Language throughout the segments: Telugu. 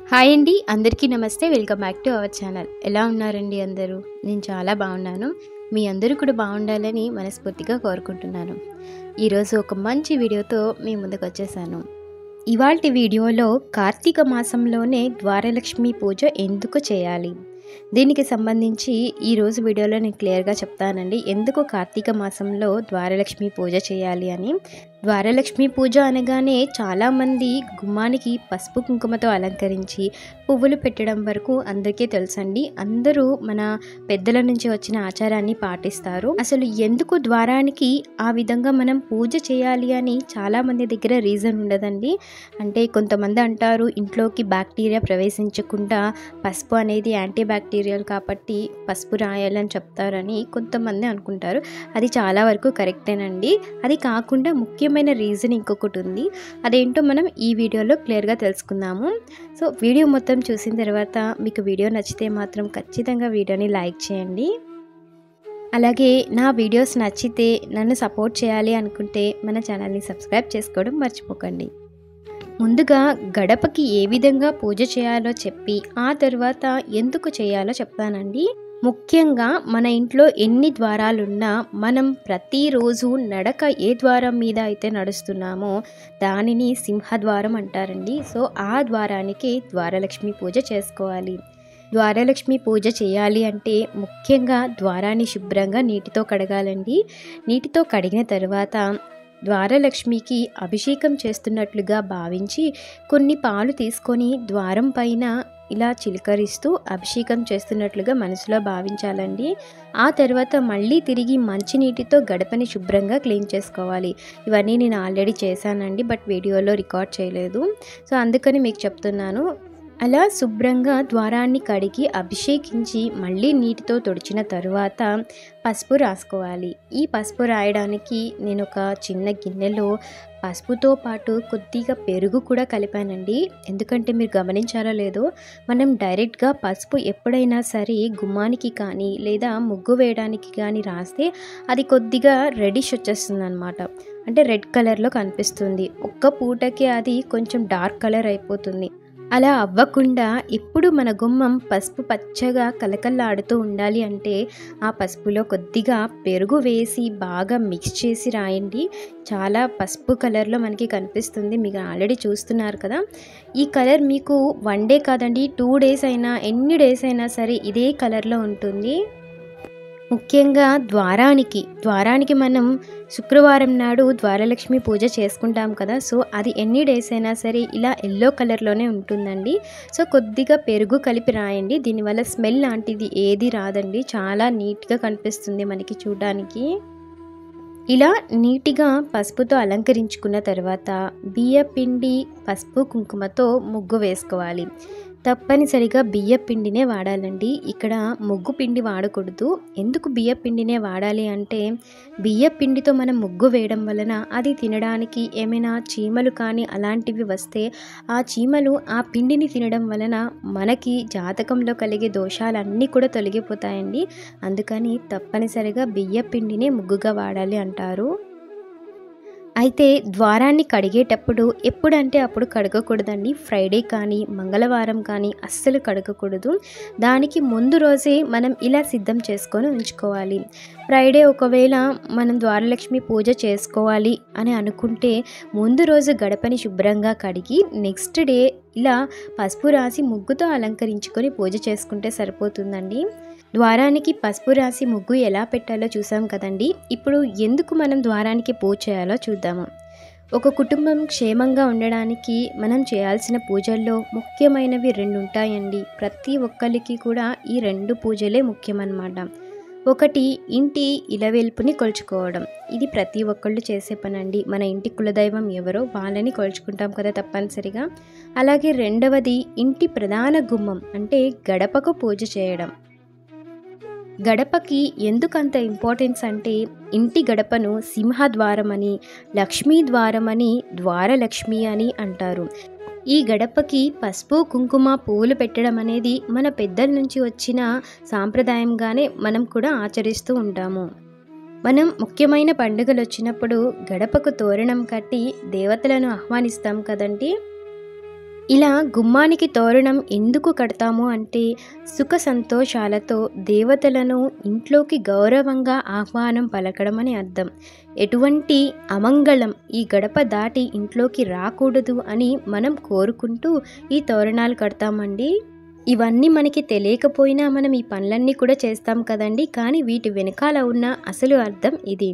హాయ్ అండి అందరికీ నమస్తే welcome back to our channel ఎలా ఉన్నారండి అందరూ నేను చాలా బాగున్నాను మీ అందరూ కూడా బాగుండాలని మనస్ఫూర్తిగా కోరుకుంటున్నాను ఈరోజు ఒక మంచి వీడియోతో మీ ముందుకు వచ్చేసాను ఇవాల్టి వీడియోలో కార్తీక మాసంలోనే ద్వారలక్ష్మి పూజ ఎందుకు చేయాలి దీనికి సంబంధించి ఈరోజు వీడియోలో నేను క్లియర్గా చెప్తానండి ఎందుకు కార్తీక మాసంలో ద్వారలక్ష్మి పూజ చేయాలి అని ద్వారలక్ష్మి పూజ అనగానే చాలామంది గుమ్మానికి పసుపు కుంకుమతో అలంకరించి పువ్వులు పెట్టడం వరకు అందరికీ తెలుసండి అందరూ మన పెద్దల నుంచి వచ్చిన ఆచారాన్ని పాటిస్తారు అసలు ఎందుకు ద్వారానికి ఆ విధంగా మనం పూజ చేయాలి అని చాలామంది దగ్గర రీజన్ ఉండదండి అంటే కొంతమంది అంటారు ఇంట్లోకి బ్యాక్టీరియా ప్రవేశించకుండా పసుపు అనేది యాంటీ బ్యాక్టీరియల్ కాబట్టి పసుపు రాయాలని చెప్తారని కొంతమంది అనుకుంటారు అది చాలా వరకు కరెక్టేనండి అది కాకుండా ముఖ్యమైన రీజన్ ఇంకొకటి ఉంది అదేంటో మనం ఈ వీడియోలో క్లియర్గా తెలుసుకుందాము సో వీడియో మొత్తం చూసిన తర్వాత మీకు వీడియో నచ్చితే మాత్రం ఖచ్చితంగా వీడియోని లైక్ చేయండి అలాగే నా వీడియోస్ నచ్చితే నన్ను సపోర్ట్ చేయాలి అనుకుంటే మన ఛానల్ని సబ్స్క్రైబ్ చేసుకోవడం మర్చిపోకండి ముందుగా గడపకి ఏ విధంగా పూజ చేయాలో చెప్పి ఆ తర్వాత ఎందుకు చేయాలో చెప్తానండి ముఖ్యంగా మన ఇంట్లో ఎన్ని ద్వారాలున్నా మనం ప్రతిరోజు నడక ఏ ద్వారం మీద అయితే నడుస్తున్నామో దానిని సింహద్వారం అంటారండి సో ఆ ద్వారానికి ద్వారలక్ష్మి పూజ చేసుకోవాలి ద్వారలక్ష్మి పూజ చేయాలి అంటే ముఖ్యంగా ద్వారాన్ని శుభ్రంగా నీటితో కడగాలండి నీటితో కడిగిన తర్వాత ద్వారలక్ష్మికి అభిషేకం చేస్తున్నట్లుగా భావించి కొన్ని పాలు తీసుకొని ద్వారం పైన ఇలా చిలకరిస్తూ అభిషేకం చేస్తున్నట్లుగా మనసులో భావించాలండి ఆ తర్వాత మళ్ళీ తిరిగి మంచినీటితో గడపని శుభ్రంగా క్లీన్ చేసుకోవాలి ఇవన్నీ నేను ఆల్రెడీ చేశానండి బట్ వీడియోలో రికార్డ్ చేయలేదు సో అందుకని మీకు చెప్తున్నాను అలా శుభ్రంగా ద్వారాన్ని కడిగి అభిషేకించి మళ్ళీ నీటితో తుడిచిన తరువాత పసుపు రాసుకోవాలి ఈ పసుపు రాయడానికి నేను ఒక చిన్న గిన్నెలో పసుపుతో పాటు కొద్దిగా పెరుగు కూడా కలిపానండి ఎందుకంటే మీరు గమనించారో లేదో మనం డైరెక్ట్గా పసుపు ఎప్పుడైనా సరే గుమ్మానికి కానీ లేదా ముగ్గు వేయడానికి కానీ రాస్తే అది కొద్దిగా రెడిష్ వచ్చేస్తుంది అనమాట అంటే రెడ్ కలర్లో కనిపిస్తుంది ఒక్క పూటకి అది కొంచెం డార్క్ కలర్ అయిపోతుంది అలా అవ్వకుండా ఇప్పుడు మన గుమ్మం పసుపు పచ్చగా కలకల్లాడుతూ ఉండాలి అంటే ఆ పసుపులో కొద్దిగా పెరుగు వేసి బాగా మిక్స్ చేసి రాయండి చాలా పసుపు కలర్లో మనకి కనిపిస్తుంది మీకు ఆల్రెడీ చూస్తున్నారు కదా ఈ కలర్ మీకు వన్ డే కాదండి టూ డేస్ అయినా ఎన్ని డేస్ అయినా సరే ఇదే కలర్లో ఉంటుంది ముఖ్యంగా ద్వారానికి ద్వారానికి మనం శుక్రవారం నాడు ద్వారలక్ష్మి పూజ చేసుకుంటాం కదా సో అది ఎన్ని డేస్ అయినా సరే ఇలా ఎల్లో కలర్లోనే ఉంటుందండి సో కొద్దిగా పెరుగు కలిపి రాయండి దీనివల్ల స్మెల్ లాంటిది ఏది రాదండి చాలా నీట్గా కనిపిస్తుంది మనకి చూడడానికి ఇలా నీట్గా పసుపుతో అలంకరించుకున్న తర్వాత బియ్య పిండి పసుపు కుంకుమతో ముగ్గు వేసుకోవాలి తప్పనిసరిగా బియ్య పిండినే వాడాలండి ఇక్కడ ముగ్గు పిండి వాడకూడదు ఎందుకు బియ్య పిండినే వాడాలి అంటే బియ్య పిండితో మనం ముగ్గు వేయడం వలన అది తినడానికి ఏమైనా చీమలు కానీ అలాంటివి వస్తే ఆ చీమలు ఆ పిండిని తినడం వలన మనకి జాతకంలో కలిగే దోషాలన్నీ కూడా తొలగిపోతాయండి అందుకని తప్పనిసరిగా బియ్య పిండినే ముగ్గుగా వాడాలి అంటారు అయితే ద్వారాన్ని కడిగేటప్పుడు ఎప్పుడంటే అప్పుడు కడగకూడదండి ఫ్రైడే కానీ మంగళవారం కానీ అస్సలు కడగకూడదు దానికి ముందు రోజే మనం ఇలా సిద్ధం చేసుకొని ఉంచుకోవాలి ఫ్రైడే ఒకవేళ మనం ద్వారలక్ష్మి పూజ చేసుకోవాలి అని అనుకుంటే ముందు రోజు గడపని శుభ్రంగా కడిగి నెక్స్ట్ డే ఇలా పసుపు రాసి ముగ్గుతో అలంకరించుకొని పూజ చేసుకుంటే సరిపోతుందండి ద్వారానికి పసుపు రాసి ముగ్గు ఎలా పెట్టాలో చూసాం కదండి ఇప్పుడు ఎందుకు మనం ద్వారానికి పూజ చేయాలో చూద్దాము ఒక కుటుంబం క్షేమంగా ఉండడానికి మనం చేయాల్సిన పూజల్లో ముఖ్యమైనవి రెండు ఉంటాయండి ప్రతి ఒక్కరికి కూడా ఈ రెండు పూజలే ముఖ్యమన్నమాట ఒకటి ఇంటి ఇలవెల్పుని కొలుచుకోవడం ఇది ప్రతి ఒక్కళ్ళు చేసే పని అండి మన ఇంటి కులదైవం ఎవరో వాళ్ళని కొలుచుకుంటాం కదా తప్పనిసరిగా అలాగే రెండవది ఇంటి ప్రధాన గుమ్మం అంటే గడపకు పూజ చేయడం గడపకి ఎందుకంత ఇంపార్టెన్స్ అంటే ఇంటి గడపను సింహద్వారం అని లక్ష్మీ ద్వారం అని ద్వారలక్ష్మి అని అంటారు ఈ గడపకి పసుపు కుంకుమ పువ్వులు పెట్టడం అనేది మన పెద్దల నుంచి వచ్చిన సాంప్రదాయంగానే మనం కూడా ఆచరిస్తూ ఉంటాము మనం ముఖ్యమైన పండుగలు వచ్చినప్పుడు గడపకు తోరణం కట్టి దేవతలను ఆహ్వానిస్తాం కదండి ఇలా గుమ్మానికి తోరణం ఎందుకు కడతాము అంటే సుఖ సంతోషాలతో దేవతలను ఇంట్లోకి గౌరవంగా ఆహ్వానం పలకడం అని అర్థం ఎటువంటి అమంగళం ఈ గడప దాటి ఇంట్లోకి రాకూడదు అని మనం కోరుకుంటూ ఈ తోరణాలు కడతామండి ఇవన్నీ మనకి తెలియకపోయినా మనం ఈ పనులన్నీ కూడా చేస్తాం కదండి కానీ వీటి వెనకాల ఉన్న అసలు అర్థం ఇది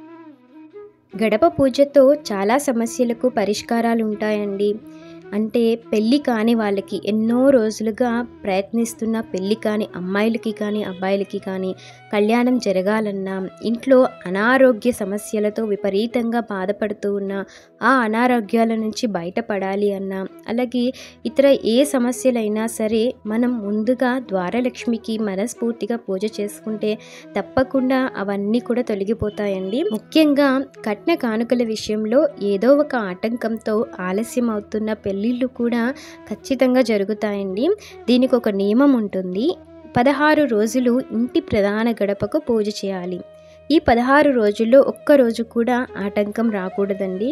గడప పూజతో చాలా సమస్యలకు పరిష్కారాలు ఉంటాయండి అంటే పెళ్ళి కాని వాళ్ళకి ఎన్నో రోజులుగా ప్రయత్నిస్తున్న పెళ్ళి కాని అమ్మాయిలకి కానీ అబ్బాయిలకి కానీ కళ్యాణం జరగాలన్నా ఇంట్లో అనారోగ్య సమస్యలతో విపరీతంగా బాధపడుతూ ఉన్న ఆ అనారోగ్యాల నుంచి బయటపడాలి అన్నా అలాగే ఇతర ఏ సమస్యలైనా సరే మనం ముందుగా ద్వారలక్ష్మికి మనస్ఫూర్తిగా పూజ చేసుకుంటే తప్పకుండా అవన్నీ కూడా తొలగిపోతాయండి ముఖ్యంగా కట్న కానుకల విషయంలో ఏదో ఒక ఆటంకంతో ఆలస్యం అవుతున్న పెళ్ళిళ్ళు కూడా ఖచ్చితంగా జరుగుతాయండి దీనికి ఒక నియమం ఉంటుంది పదహారు రోజులు ఇంటి ప్రధాన గడపకు పూజ చేయాలి ఈ పదహారు రోజుల్లో ఒక్క రోజు కూడా ఆటంకం రాకూడదండి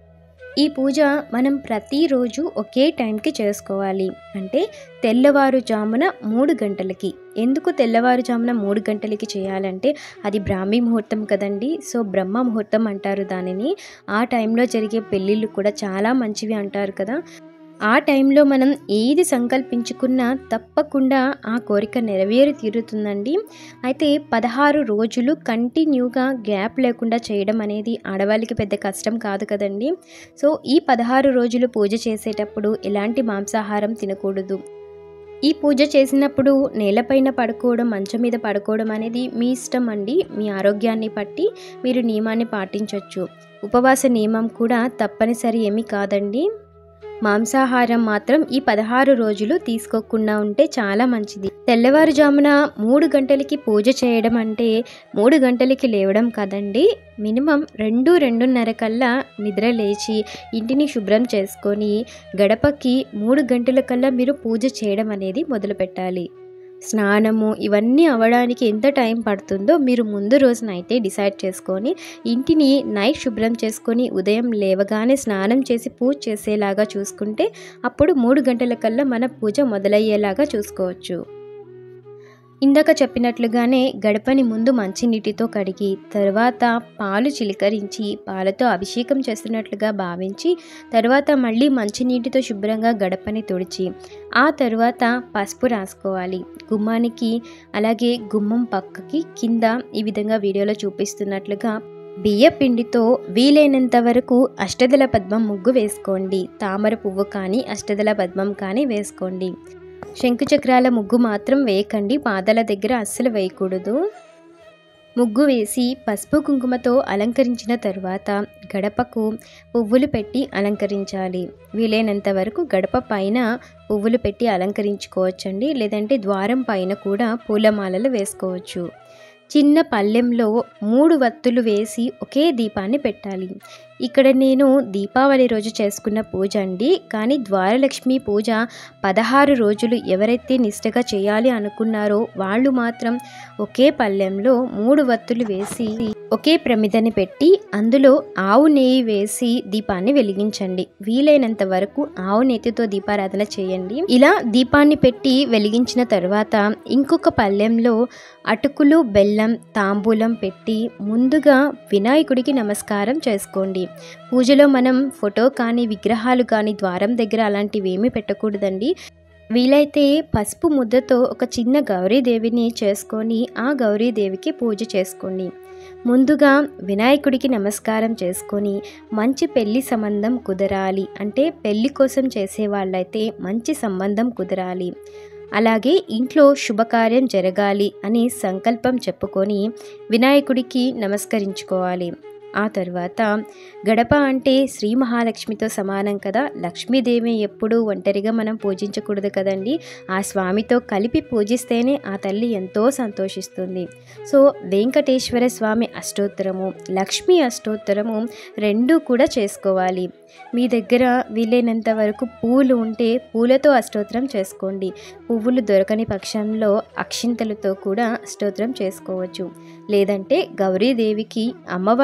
ఈ పూజ మనం ప్రతిరోజు ఒకే టైంకి చేసుకోవాలి అంటే తెల్లవారుజామున మూడు గంటలకి ఎందుకు తెల్లవారుజామున మూడు గంటలకి చేయాలంటే అది బ్రాహ్మీ ముహూర్తం కదండి సో బ్రహ్మ ముహూర్తం అంటారు దానిని ఆ టైంలో జరిగే పెళ్ళిళ్ళు కూడా చాలా మంచివి అంటారు కదా ఆ టైంలో మనం ఏది సంకల్పించుకున్నా తప్పకుండా ఆ కోరిక నెరవేరి తీరుతుందండి అయితే పదహారు రోజులు కంటిన్యూగా గ్యాప్ లేకుండా చేయడం అనేది ఆడవాళ్ళకి పెద్ద కష్టం కాదు కదండి సో ఈ పదహారు రోజులు పూజ చేసేటప్పుడు ఎలాంటి మాంసాహారం తినకూడదు ఈ పూజ చేసినప్పుడు నేలపైన పడుకోవడం మంచం మీద పడుకోవడం అనేది మీ ఇష్టం అండి మీ ఆరోగ్యాన్ని బట్టి మీరు నియమాన్ని పాటించవచ్చు ఉపవాస నియమం కూడా తప్పనిసరి ఏమీ కాదండి మాంసాహారం మాత్రం ఈ పదహారు రోజులు తీసుకోకుండా ఉంటే చాలా మంచిది తెల్లవారుజామున మూడు గంటలకి పూజ చేయడం అంటే మూడు గంటలకి లేవడం కదండి మినిమం రెండు రెండున్నర కల్లా నిద్ర లేచి ఇంటిని శుభ్రం చేసుకొని గడపకి మూడు గంటల కల్లా మీరు పూజ చేయడం అనేది మొదలు పెట్టాలి స్నానము ఇవన్నీ అవ్వడానికి ఎంత టైం పడుతుందో మీరు ముందు రోజునైతే డిసైడ్ చేసుకొని ఇంటిని నైట్ శుభ్రం చేసుకొని ఉదయం లేవగానే స్నానం చేసి పూజ చేసేలాగా చూసుకుంటే అప్పుడు మూడు గంటల కల్లా మన పూజ మొదలయ్యేలాగా చూసుకోవచ్చు ఇందాక చెప్పినట్లుగానే గడపని ముందు మంచినీటితో కడిగి తర్వాత పాలు చిలకరించి పాలతో అభిషేకం చేస్తున్నట్లుగా భావించి తర్వాత మళ్ళీ మంచినీటితో శుభ్రంగా గడపని తుడిచి ఆ తర్వాత పసుపు రాసుకోవాలి గుమ్మానికి అలాగే గుమ్మం పక్కకి కింద ఈ విధంగా వీడియోలో చూపిస్తున్నట్లుగా బియ్య పిండితో వీలైనంత వరకు అష్టదల పద్మం ముగ్గు వేసుకోండి తామర పువ్వు కానీ అష్టదల పద్మం కానీ వేసుకోండి శంకుచక్రాల ముగ్గు మాత్రం వేయకండి పాదాల దగ్గర అస్సలు వేయకూడదు ముగ్గు వేసి పసుపు కుంకుమతో అలంకరించిన తర్వాత గడపకు పువ్వులు పెట్టి అలంకరించాలి వీలైనంత వరకు గడప పైన పువ్వులు పెట్టి అలంకరించుకోవచ్చండి లేదంటే ద్వారం పైన కూడా పూలమాలలు వేసుకోవచ్చు చిన్న పళ్ళెంలో మూడు వత్తులు వేసి ఒకే దీపాన్ని పెట్టాలి ఇక్కడ నేను దీపావళి రోజు చేసుకున్న పూజ అండి కానీ ద్వారలక్ష్మి పూజ పదహారు రోజులు ఎవరైతే నిష్టగా చేయాలి అనుకున్నారో వాళ్ళు మాత్రం ఒకే పళ్ళెంలో మూడు వత్తులు వేసి ఒకే ప్రమిదని పెట్టి అందులో ఆవు నెయ్యి వేసి దీపాన్ని వెలిగించండి వీలైనంత వరకు ఆవు నెయ్యితో దీపారాధన చేయండి ఇలా దీపాన్ని పెట్టి వెలిగించిన తర్వాత ఇంకొక పళ్ళెంలో అటుకులు బెల్లం తాంబూలం పెట్టి ముందుగా వినాయకుడికి నమస్కారం చేసుకోండి పూజలో మనం ఫోటో కానీ విగ్రహాలు కానీ ద్వారం దగ్గర అలాంటివి ఏమీ పెట్టకూడదండి వీలైతే పసుపు ముద్దతో ఒక చిన్న గౌరీదేవిని చేసుకొని ఆ గౌరీదేవికి పూజ చేసుకోండి ముందుగా వినాయకుడికి నమస్కారం చేసుకొని మంచి పెళ్లి సంబంధం కుదరాలి అంటే పెళ్లి కోసం చేసే వాళ్ళైతే మంచి సంబంధం కుదరాలి అలాగే ఇంట్లో శుభకార్యం జరగాలి అని సంకల్పం చెప్పుకొని వినాయకుడికి నమస్కరించుకోవాలి ఆ తర్వాత గడప అంటే శ్రీ మహాలక్ష్మితో సమానం కదా లక్ష్మీదేవి ఎప్పుడూ ఒంటరిగా మనం పూజించకూడదు కదండి ఆ స్వామితో కలిపి పూజిస్తేనే ఆ తల్లి ఎంతో సంతోషిస్తుంది సో వెంకటేశ్వర స్వామి అష్టోత్తరము లక్ష్మీ అష్టోత్తరము రెండూ కూడా చేసుకోవాలి మీ దగ్గర వీలైనంత వరకు పూలు ఉంటే పూలతో అష్టోత్తరం చేసుకోండి పువ్వులు దొరకని పక్షంలో అక్షింతలతో కూడా అష్టోత్తరం చేసుకోవచ్చు లేదంటే గౌరీదేవికి అమ్మవారి అష్టోత్తరం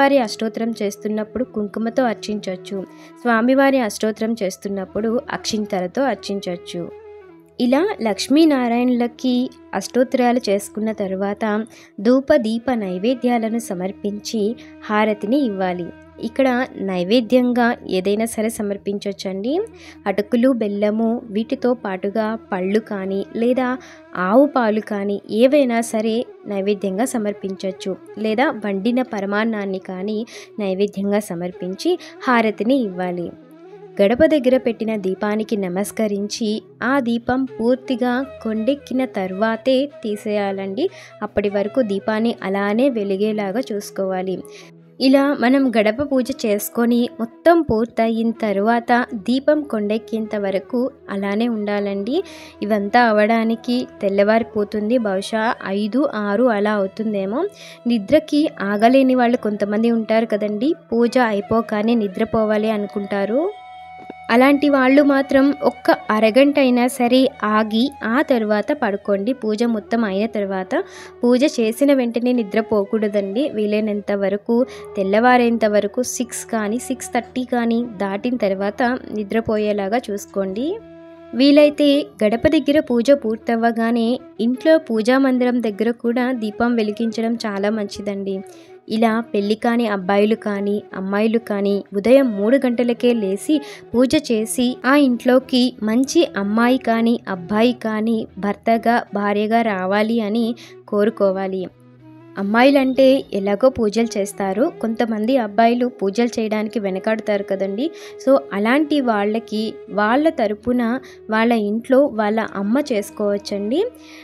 అష్టోత్తరం చేస్తున్నప్పుడు కుంకుమతో అర్చించవచ్చు స్వామివారి అష్టోత్తరం చేస్తున్నప్పుడు అక్షింతలతో అర్చించవచ్చు ఇలా లక్ష్మీనారాయణులకి అష్టోత్తరాలు చేసుకున్న తరువాత ధూప దీప నైవేద్యాలను సమర్పించి హారతిని ఇవ్వాలి ఇక్కడ నైవేద్యంగా ఏదైనా సరే సమర్పించవచ్చండి అటుకులు బెల్లము వీటితో పాటుగా పళ్ళు కానీ లేదా ఆవు పాలు కానీ ఏవైనా సరే నైవేద్యంగా సమర్పించవచ్చు లేదా వండిన పరమాన్నాన్ని కానీ నైవేద్యంగా సమర్పించి హారతిని ఇవ్వాలి గడప దగ్గర పెట్టిన దీపానికి నమస్కరించి ఆ దీపం పూర్తిగా కొండెక్కిన తర్వాతే తీసేయాలండి అప్పటి వరకు దీపాన్ని అలానే వెలిగేలాగా చూసుకోవాలి ఇలా మనం గడప పూజ చేసుకొని మొత్తం పూర్తయిన తర్వాత దీపం కొండెక్కేంత వరకు అలానే ఉండాలండి ఇవంతా అవ్వడానికి తెల్లవారిపోతుంది బహుశా ఐదు ఆరు అలా అవుతుందేమో నిద్రకి ఆగలేని వాళ్ళు కొంతమంది ఉంటారు కదండి పూజ అయిపోగానే నిద్రపోవాలి అనుకుంటారు అలాంటి వాళ్ళు మాత్రం ఒక్క అరగంట అయినా సరే ఆగి ఆ తర్వాత పడుకోండి పూజ మొత్తం అయిన తర్వాత పూజ చేసిన వెంటనే నిద్రపోకూడదండి వీలైనంత వరకు తెల్లవారేంత వరకు సిక్స్ కానీ సిక్స్ థర్టీ కానీ దాటిన తర్వాత నిద్రపోయేలాగా చూసుకోండి వీలైతే గడప దగ్గర పూజ పూర్తవ్వగానే ఇంట్లో పూజా మందిరం దగ్గర కూడా దీపం వెలిగించడం చాలా మంచిదండి ఇలా పెళ్లి కాని అబ్బాయిలు కానీ అమ్మాయిలు కానీ ఉదయం మూడు గంటలకే లేచి పూజ చేసి ఆ ఇంట్లోకి మంచి అమ్మాయి కానీ అబ్బాయి కానీ భర్తగా భార్యగా రావాలి అని కోరుకోవాలి అమ్మాయిలంటే ఎలాగో పూజలు చేస్తారు కొంతమంది అబ్బాయిలు పూజలు చేయడానికి వెనకాడుతారు కదండి సో అలాంటి వాళ్ళకి వాళ్ళ తరపున వాళ్ళ ఇంట్లో వాళ్ళ అమ్మ చేసుకోవచ్చండి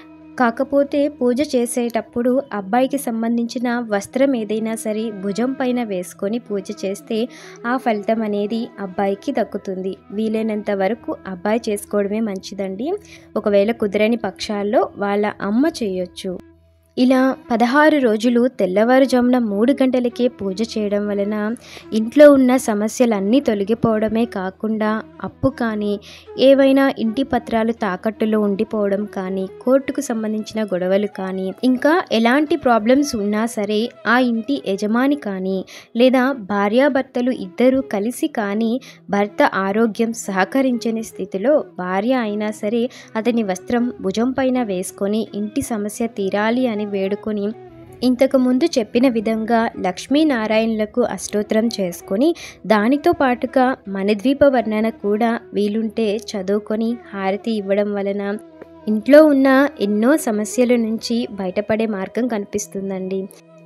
కాకపోతే పూజ చేసేటప్పుడు అబ్బాయికి సంబంధించిన వస్త్రం ఏదైనా సరే భుజం పైన వేసుకొని పూజ చేస్తే ఆ ఫలితం అనేది అబ్బాయికి దక్కుతుంది వీలైనంత వరకు అబ్బాయి చేసుకోవడమే మంచిదండి ఒకవేళ కుదరని పక్షాల్లో వాళ్ళ అమ్మ చేయొచ్చు ఇలా పదహారు రోజులు తెల్లవారుజామున మూడు గంటలకే పూజ చేయడం వలన ఇంట్లో ఉన్న సమస్యలన్నీ తొలగిపోవడమే కాకుండా అప్పు కానీ ఏవైనా ఇంటి పత్రాలు తాకట్టులో ఉండిపోవడం కానీ కోర్టుకు సంబంధించిన గొడవలు కానీ ఇంకా ఎలాంటి ప్రాబ్లమ్స్ ఉన్నా సరే ఆ ఇంటి యజమాని కానీ లేదా భార్యాభర్తలు ఇద్దరూ కలిసి కానీ భర్త ఆరోగ్యం సహకరించని స్థితిలో భార్య అయినా సరే అతని వస్త్రం భుజం పైన వేసుకొని ఇంటి సమస్య తీరాలి అని వేడుకొని ఇంతకు ముందు చెప్పిన విధంగా లక్ష్మీనారాయణులకు అష్టోత్తరం చేసుకొని దానితో పాటుగా మణిద్వీప వర్ణన కూడా వీలుంటే చదువుకొని హారతి ఇవ్వడం వలన ఇంట్లో ఉన్న ఎన్నో సమస్యల నుంచి బయటపడే మార్గం కనిపిస్తుందండి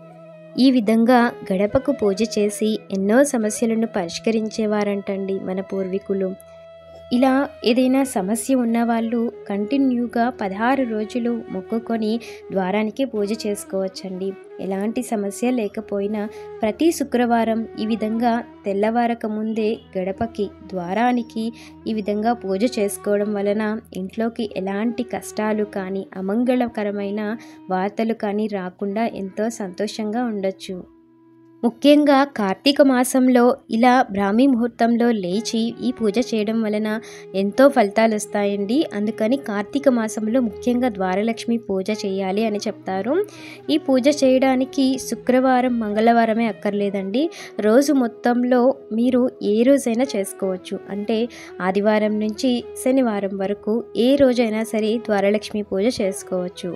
ఈ విధంగా గడపకు పూజ చేసి ఎన్నో సమస్యలను పరిష్కరించేవారంటండి మన పూర్వీకులు ఇలా ఏదైనా సమస్య ఉన్నవాళ్ళు కంటిన్యూగా పదహారు రోజులు మొక్కుకొని ద్వారానికి పూజ చేసుకోవచ్చండి ఎలాంటి సమస్య లేకపోయినా ప్రతి శుక్రవారం ఈ విధంగా తెల్లవారక ముందే గడపకి ద్వారానికి ఈ విధంగా పూజ చేసుకోవడం వలన ఇంట్లోకి ఎలాంటి కష్టాలు కానీ అమంగళకరమైన వార్తలు కానీ రాకుండా ఎంతో సంతోషంగా ఉండొచ్చు ముఖ్యంగా కార్తీక మాసంలో ఇలా బ్రాహ్మీ ముహూర్తంలో లేచి ఈ పూజ చేయడం వలన ఎంతో ఫలితాలు వస్తాయండి అందుకని కార్తీక మాసంలో ముఖ్యంగా ద్వారలక్ష్మి పూజ చేయాలి అని చెప్తారు ఈ పూజ చేయడానికి శుక్రవారం మంగళవారమే అక్కర్లేదండి రోజు మొత్తంలో మీరు ఏ రోజైనా చేసుకోవచ్చు అంటే ఆదివారం నుంచి శనివారం వరకు ఏ రోజైనా సరే ద్వారలక్ష్మి పూజ చేసుకోవచ్చు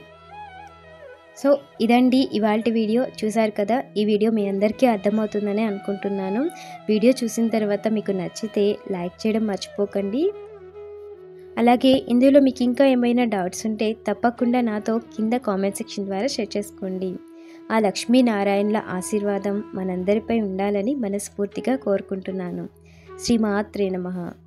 సో ఇదండి ఇవాళ వీడియో చూసారు కదా ఈ వీడియో మీ అందరికీ అర్థమవుతుందని అనుకుంటున్నాను వీడియో చూసిన తర్వాత మీకు నచ్చితే లైక్ చేయడం మర్చిపోకండి అలాగే ఇందులో మీకు ఇంకా ఏమైనా డౌట్స్ ఉంటే తప్పకుండా నాతో కింద కామెంట్ సెక్షన్ ద్వారా షేర్ చేసుకోండి ఆ లక్ష్మీనారాయణల ఆశీర్వాదం మనందరిపై ఉండాలని మనస్ఫూర్తిగా కోరుకుంటున్నాను శ్రీమాత్రే నమః